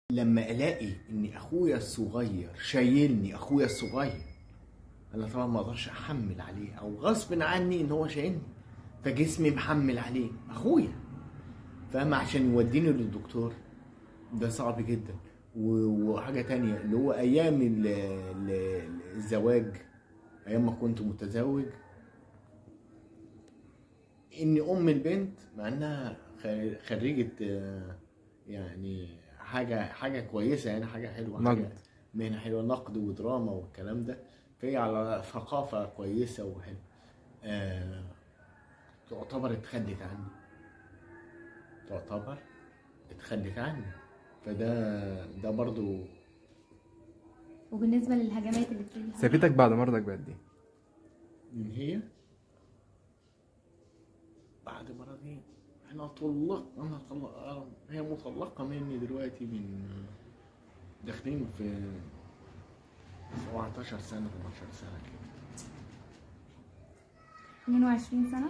لما الاقي ان اخويا الصغير شايلني اخويا الصغير انا طبعا ما اقدرش احمل عليه او غصب عني ان هو شايلني فجسمي محمل عليه اخويا فاهم عشان يوديني للدكتور ده صعب جدا و- وحاجه تانية اللي هو ايام ال- ال- الزواج ايام ما كنت متزوج ان ام البنت مع انها خ- خريجه آه، يعني حاجه حاجه كويسه يعني حاجه حلوه نقد. حاجه مهنه حلوه نقد ودراما والكلام ده فهي على ثقافه كويسه وحلوه آه تعتبر اتخلت عني تعتبر اتخلت عني فده ده برضو وبالنسبه للهجمات اللي بتيجي سابتك بعد مرضك بقد ايه؟ من هي بعد مرضين انا طلق انا طلق هي مطلقه مني دلوقتي من داخلين في 17 سنه 18 سنه كده 22 سنه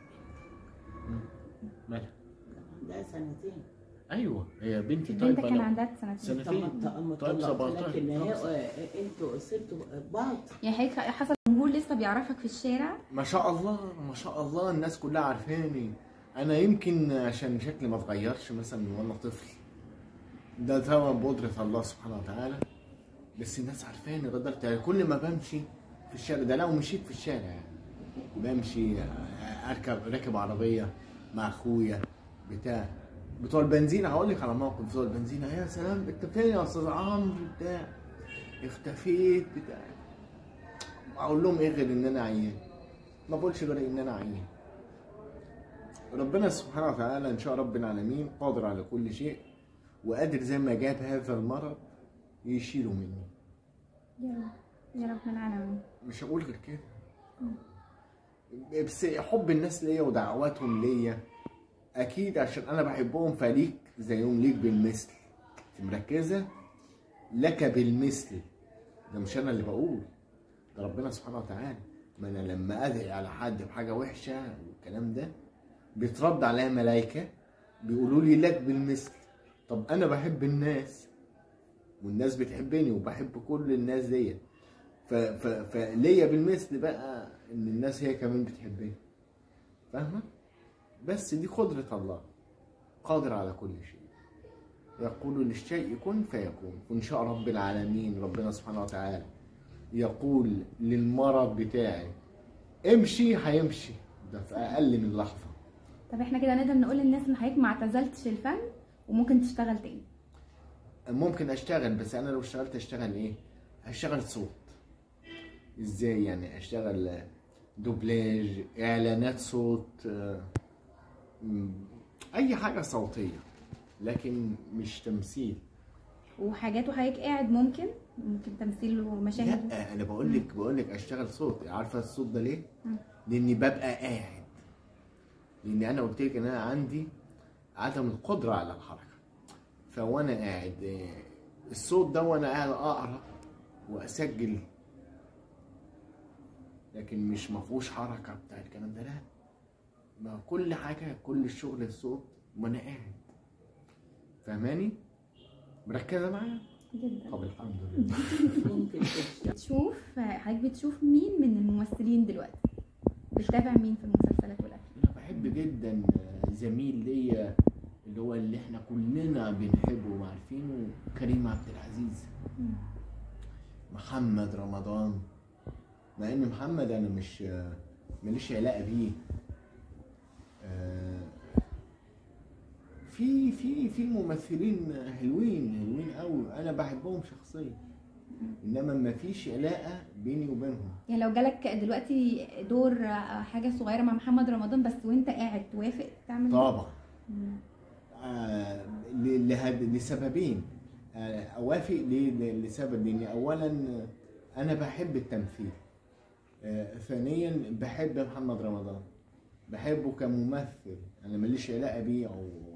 مالها عندها سنتين ايوه هي بنتي البنت طيبه كان لو- عندها سنتين سنتين طب ما طيب طلقت 17 لكن هي خمسة. آه، انتوا سبتوا بعض يعني حضرتك حصل جمهور لسه بيعرفك في الشارع ما شاء الله ما شاء الله الناس كلها عارفاني انا يمكن عشان شكلي ما اتغيرش مثلا من وانا طفل ده طبعا بقدرة الله سبحانه وتعالى بس الناس عارفاني قدرت يعني كل ما بمشي في الشارع ده لو مشيت في الشارع يعني بمشي اركب راكب عربية مع اخويا بتاع بتوع البنزين هقول لك على موقف بتوع البنزين يا سلام انت فين يا استاذ عمرو بتاع اختفيت بتاع اقول لهم ايه غير ان انا عيان ما بقولش غير ان انا عيان ربنا سبحانه وتعالى ان شاء رب العالمين قادر على كل شيء وقادر زي ما جاب هذا المرض يشيله مني يا رب يا رب العالمين مش هقول غير كده بس حب الناس ليا ودعواتهم ليا اكيد عشان انا بحبهم فليك زيهم ليك بالمثل انت مركزه لك بالمثل ده مش انا اللي بقول ده ربنا سبحانه وتعالى ما انا لما ادعي على حد بحاجه وحشه والكلام ده بيترد عليا ملائكه بيقولوا لي لك بالمثل طب انا بحب الناس والناس بتحبني وبحب كل الناس ديت ف- ف- فليا بالمثل بقى ان الناس هي كمان بتحبني فاهمه بس دي قدره الله قادر على كل شيء يقول للشيء كن فيكون وان شاء رب العالمين ربنا سبحانه وتعالى يقول للمرض بتاعي امشي هيمشي ده في اقل من لحظه طب احنا كده نقدر نقول للناس ان حضرتك ما اعتزلتش الفن وممكن تشتغل تاني ممكن اشتغل بس انا لو اشتغلت اشتغل ايه هشتغل صوت ازاي يعني اشتغل دوبلاج اعلانات صوت آه، م- اي حاجه صوتيه لكن مش تمثيل وحاجات وحضرتك قاعد ممكن ممكن تمثيل ومشاهد لا انا بقول لك بقول لك اشتغل صوت عارفه الصوت ده ليه مم. لاني ببقى قاعد لان انا قلت لك ان انا عندي عدم القدره على الحركه فوانا قاعد آه، الصوت ده وانا قاعد اقرا واسجل لكن مش مفهوش حركه بتاع الكلام ده لا ما كل حاجه كل الشغل الصوت وانا قاعد فاهماني مركزه معايا جدا طب الحمد لله ممكن تشتغل بتشوف حضرتك بتشوف مين من الممثلين دلوقتي بتتابع مين في المسلسلات والافلام انا بحب جدا زميل ليا اللي هو اللي احنا كلنا بنحبه وعارفينه كريم عبد العزيز مم. محمد رمضان مع ان محمد انا مش ماليش علاقه بيه آه، في في في ممثلين حلوين حلوين قوي انا بحبهم شخصيا انما ما فيش علاقه بيني وبينهم يعني لو جالك دلوقتي دور حاجه صغيره مع محمد رمضان بس وانت قاعد توافق تعمل طبعا مم. آه، ل- لهد- لسببين آه، اوافق ليه؟ ل- لسبب لان اولا انا بحب التمثيل آه، ثانيا بحب محمد رمضان بحبه كممثل انا ماليش علاقه بيه او